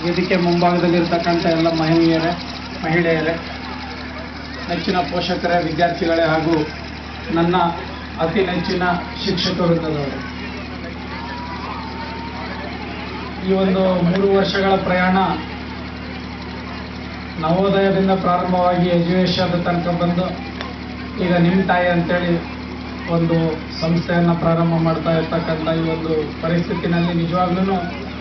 ವೇದಿಕೆ ಮುಂಭಾಗದಲ್ಲಿರ್ತಕ್ಕಂಥ ಎಲ್ಲ ಮಹಿಳೆಯರೇ ಮಹಿಳೆಯರೇ ನೆಚ್ಚಿನ ಪೋಷಕರೇ ವಿದ್ಯಾರ್ಥಿಗಳೇ ಹಾಗೂ ನನ್ನ ಅತಿ ನೆಚ್ಚಿನ ಶಿಕ್ಷಕ ವೃಂದದವರು ಈ ಒಂದು ಮೂರು ವರ್ಷಗಳ ಪ್ರಯಾಣ ನವೋದಯದಿಂದ ಪ್ರಾರಂಭವಾಗಿ ಎಜುಕೇಷನ್ ತನಕ ಬಂದು ಈಗ ನಿಮ್ಮ ತಾಯಿ ಅಂತೇಳಿ ಒಂದು ಸಂಸ್ಥೆಯನ್ನು ಪ್ರಾರಂಭ ಮಾಡ್ತಾ ಇರ್ತಕ್ಕಂಥ ಈ ಒಂದು ಪರಿಸ್ಥಿತಿನಲ್ಲಿ ನಿಜವಾಗ್ಲೂ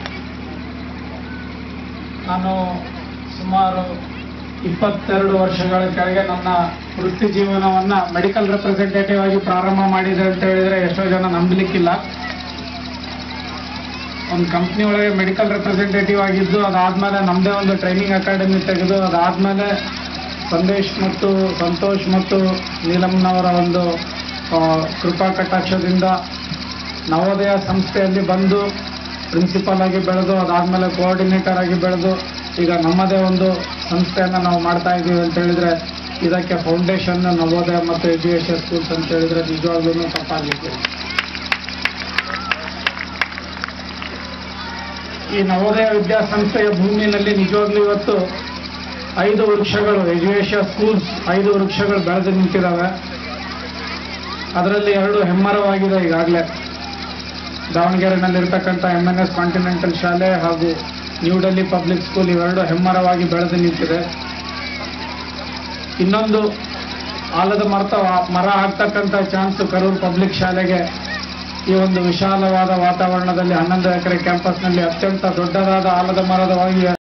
ನಾನು ಸುಮಾರು ಇಪ್ಪತ್ತೆರಡು ವರ್ಷಗಳ ಕೆಳಗೆ ನನ್ನ ವೃತ್ತಿ ಜೀವನವನ್ನು ಮೆಡಿಕಲ್ ರೆಪ್ರೆಸೆಂಟೇಟಿವ್ ಆಗಿ ಪ್ರಾರಂಭ ಮಾಡಿದೆ ಅಂತ ಹೇಳಿದರೆ ಎಷ್ಟೋ ಜನ ನಂಬಲಿಕ್ಕಿಲ್ಲ ಒಂದು ಕಂಪ್ನಿ ಒಳಗೆ ಮೆಡಿಕಲ್ ರೆಪ್ರೆಸೆಂಟೇಟಿವ್ ಆಗಿದ್ದು ಅದಾದಮೇಲೆ ನಮ್ಮದೇ ಒಂದು ಟ್ರೈನಿಂಗ್ ಅಕಾಡೆಮಿ ತೆಗೆದು ಅದಾದಮೇಲೆ ಸಂದೇಶ್ ಮತ್ತು ಸಂತೋಷ್ ಮತ್ತು ನೀಲಮ್ನವರ ಒಂದು ಆ, ಕೃಪಾ ಕಟಾಕ್ಷದಿಂದ ನವೋದಯ ಸಂಸ್ಥೆಯಲ್ಲಿ ಬಂದು ಪ್ರಿನ್ಸಿಪಾಲ್ ಆಗಿ ಬೆಳೆದು ಅದಾದಮೇಲೆ ಕೋಆರ್ಡಿನೇಟರ್ ಆಗಿ ಬೆಳೆದು ಈಗ ನಮ್ಮದೇ ಒಂದು ಸಂಸ್ಥೆಯನ್ನು ನಾವು ಮಾಡ್ತಾ ಇದ್ದೀವಿ ಅಂತ ಹೇಳಿದರೆ ಇದಕ್ಕೆ ಫೌಂಡೇಶನ್ ನವೋದಯ ಮತ್ತು ಎಜುಕೇಷನ್ ಸ್ಕೂಲ್ಸ್ ಅಂತ ಹೇಳಿದರೆ ನಿಜವಾಗ್ಲೂ ತಪ್ಪಾಗಲಿಕ್ಕೆ ಈ ನವೋದಯ ವಿದ್ಯಾಸಂಸ್ಥೆಯ ಭೂಮಿಯಲ್ಲಿ ನಿಜವಾಗ್ಲೂ ಇವತ್ತು ಐದು ವೃಕ್ಷಗಳು ಎಜುಕೇಷನ್ ಸ್ಕೂಲ್ಸ್ ಐದು ವೃಕ್ಷಗಳು ಬೆಳೆದು ನಿಂತಿದ್ದಾವೆ ಅದರಲ್ಲಿ ಎರಡು ಹೆಮ್ಮರವಾಗಿದೆ ಈಗಾಗಲೇ ದಾವಣಗೆರೆನಲ್ಲಿರ್ತಕ್ಕಂಥ ಎಮ್ ಎನ್ ಎಸ್ ಕಾಂಟಿನೆಂಟಲ್ ಶಾಲೆ ಹಾಗೂ ನ್ಯೂ ಡೆಲ್ಲಿ ಪಬ್ಲಿಕ್ ಸ್ಕೂಲ್ ಇವೆರಡು ಹೆಮ್ಮರವಾಗಿ ಬೆಳೆದು ನಿಂತಿದೆ ಇನ್ನೊಂದು ಆಲದ ಮರದ ಮರ ಆಗ್ತಕ್ಕಂಥ ಚಾನ್ಸ್ ಕರೂರು ಪಬ್ಲಿಕ್ ಶಾಲೆಗೆ ಈ ಒಂದು ವಿಶಾಲವಾದ ವಾತಾವರಣದಲ್ಲಿ ಹನ್ನೊಂದು ಎಕರೆ ಕ್ಯಾಂಪಸ್ನಲ್ಲಿ ಅತ್ಯಂತ ದೊಡ್ಡದಾದ ಆಲದ ಮರದವಾಗಿ